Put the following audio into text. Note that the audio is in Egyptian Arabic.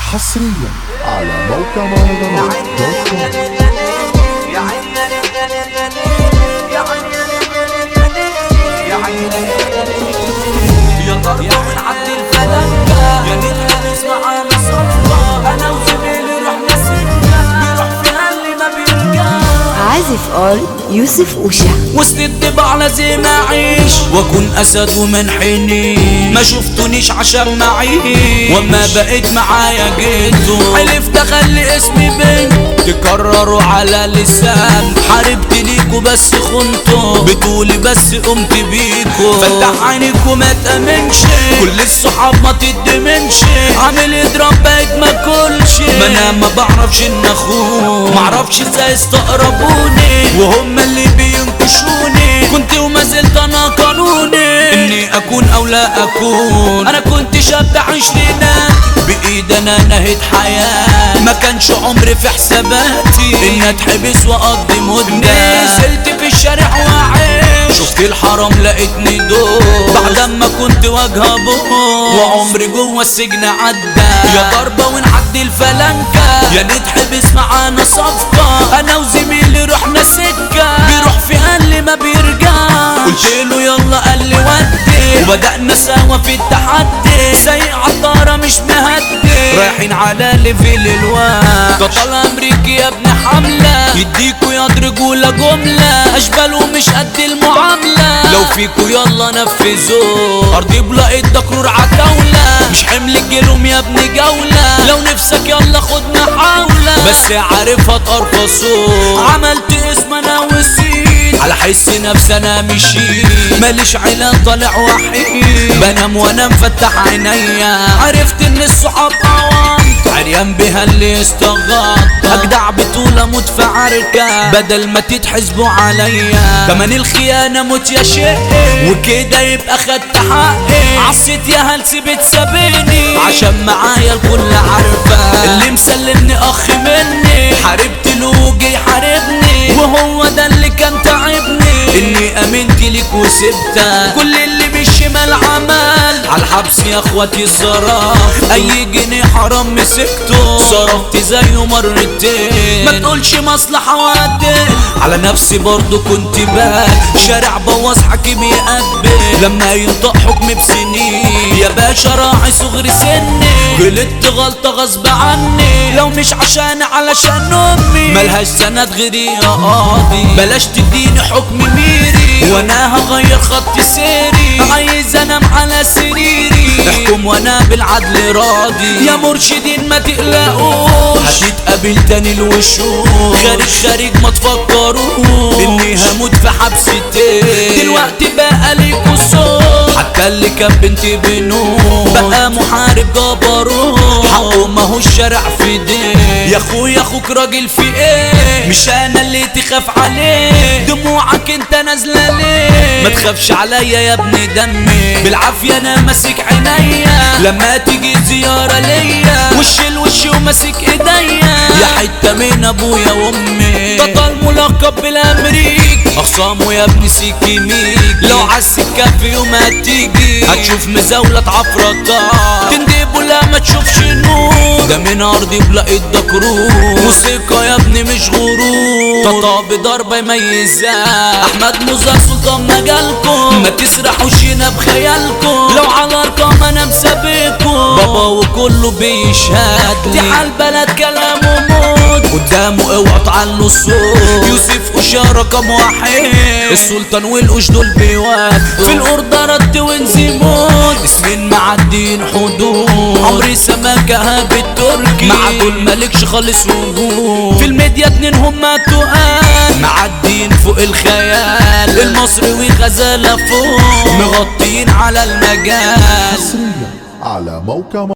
حصريا على موقع مهرجانات دوت كوم يا ضربة من عبد الفلكة يا نيت نسمع انا صفة انا وزميلي رحنا سكة بيروح فيها اللي ما بيرجع عازف اول يوسف اوشا وسط الطباع لازم اعيش واكون اسد ومنحني ما شفتونيش عشان معيش وما بقيت معايا جيتو حلفت اخلي اسمي بنت تكرروا على لسان حاربت ليكوا بس خنتوا بتقولي بس قمت بيكوا فتح عينيك وما تامنش كل الصحاب ما تدمنش عامل اضرب بقيت ما كلش ما انا ما بعرفش ان اخون معرفش ازاي استقربوني وهم اللي بينكشوني كنت وما زلت انا قانوني اني اكون او لا اكون انا كنت شاب عشرينات بايد انا نهيت حياة ما كانش عمري في حساباتي ان اتحبس واقضي مدة نزلت في الشارع واعيش شفت الحرام لقيتني دور بعد ما كنت واجهة بور وعمري جوه السجن عدى يا ضربة ونعدي الفلنكة يا نتحبس معانا صفقة انا وزميلي رحنا سكة بيروح فيها اللي ما بيرجع قلت له يلا قال لي ودي وبدأنا سوا في التحدي سايق عطارة مش مهدي رايحين على ليفل الواد ده طال امريكي يا ابن حملة يديكوا ياض رجولة جملة اشبال ومش قد المعاملة لو فيكوا يلا نفذوا ارضي بلاقي الدكرور عتاولة مش حمل الجلوم يا ابن جولة لو نفسك يلا خد محاولة بس عارفها تقرفصوا عملت اسم انا وسيد على حس نفسي انا مشيت ماليش عيلة طالع وحيد بنام وانا مفتح عينيا عرفت ان الصحاب قوام عريان بها اللي يستغط اجدع بطولة موت في عركة بدل ما تتحسبوا عليا تمن الخيانة موت يا شيء وكده يبقى خدت حقي عصيت يا هلسي بتسابيني عشان معايا الكل عارفة اللي مسلمني اخ مني حاربت له وجي يحاربني وهو ده اللي كان تعبني اني امنت ليك وسبتك كل اللي بالشمال عمل على الحبس يا اخواتي صرف اي جنيه حرام مسكته صرفت زيه مرتين ما تقولش مصلحة وقدر على نفسي برضو كنت بال شارع بوظ حكيم يقبل لما ينطق حكم بسنين يا باشا راعي صغر سني غلطت غلطة غصب عني لو مش عشان علشان امي ملهاش سند غيري يا قاضي بلاش تديني حكم ميري وانا هغير خط سيري عايز انام على سريري احكم وانا بالعدل راضي يا مرشدين ما تقلقوش هتتقابل تاني الوشوش خارج خارج ما تفكروش اني هموت في حبستين دلوقتي بقى ليكوا صوت حتى اللي كان بنت بنوت بقى محارب جبروت حقه ما هو الشارع في ايديه يا اخويا اخوك راجل في ايه مش انا اللي تخاف عليه دموعك انت نازله ليه ما تخافش عليا يا ابن دمي بالعافيه انا ماسك عينيا لما تيجي زياره ليا وش الوش وماسك ايديا يا حته من ابويا وامي ده طال ملقب بالامريك اخصامه يا ابن سيكي ميك لو عالسكه في يوم هتيجي هتشوف مزاولة عفرطة تندب لا ما تشوفش نور ده من ارضي بلاقي الدكرور موسيقى يا ابني مش غرور تطا بضربة يميزها احمد موزة سلطان مجالكم ما تسرحوش هنا بخيالكم لو على ارقام انا مسابقكم بابا وكله بيشهد لي حال بلد كلامه موت قدامه اوعى تعلوا الصوت يوسف اشاره رقم واحد السلطان والقش دول بيوافقوا في الاوردة رد وانزيموت اسمين معدين حدود عمري سمكة بالتركي مع دول مالكش خالص وجود في الميديا اتنين هما تقال معدين فوق الخيال المصري وغزالة فوق مغطيين على المجال حصريا على موقع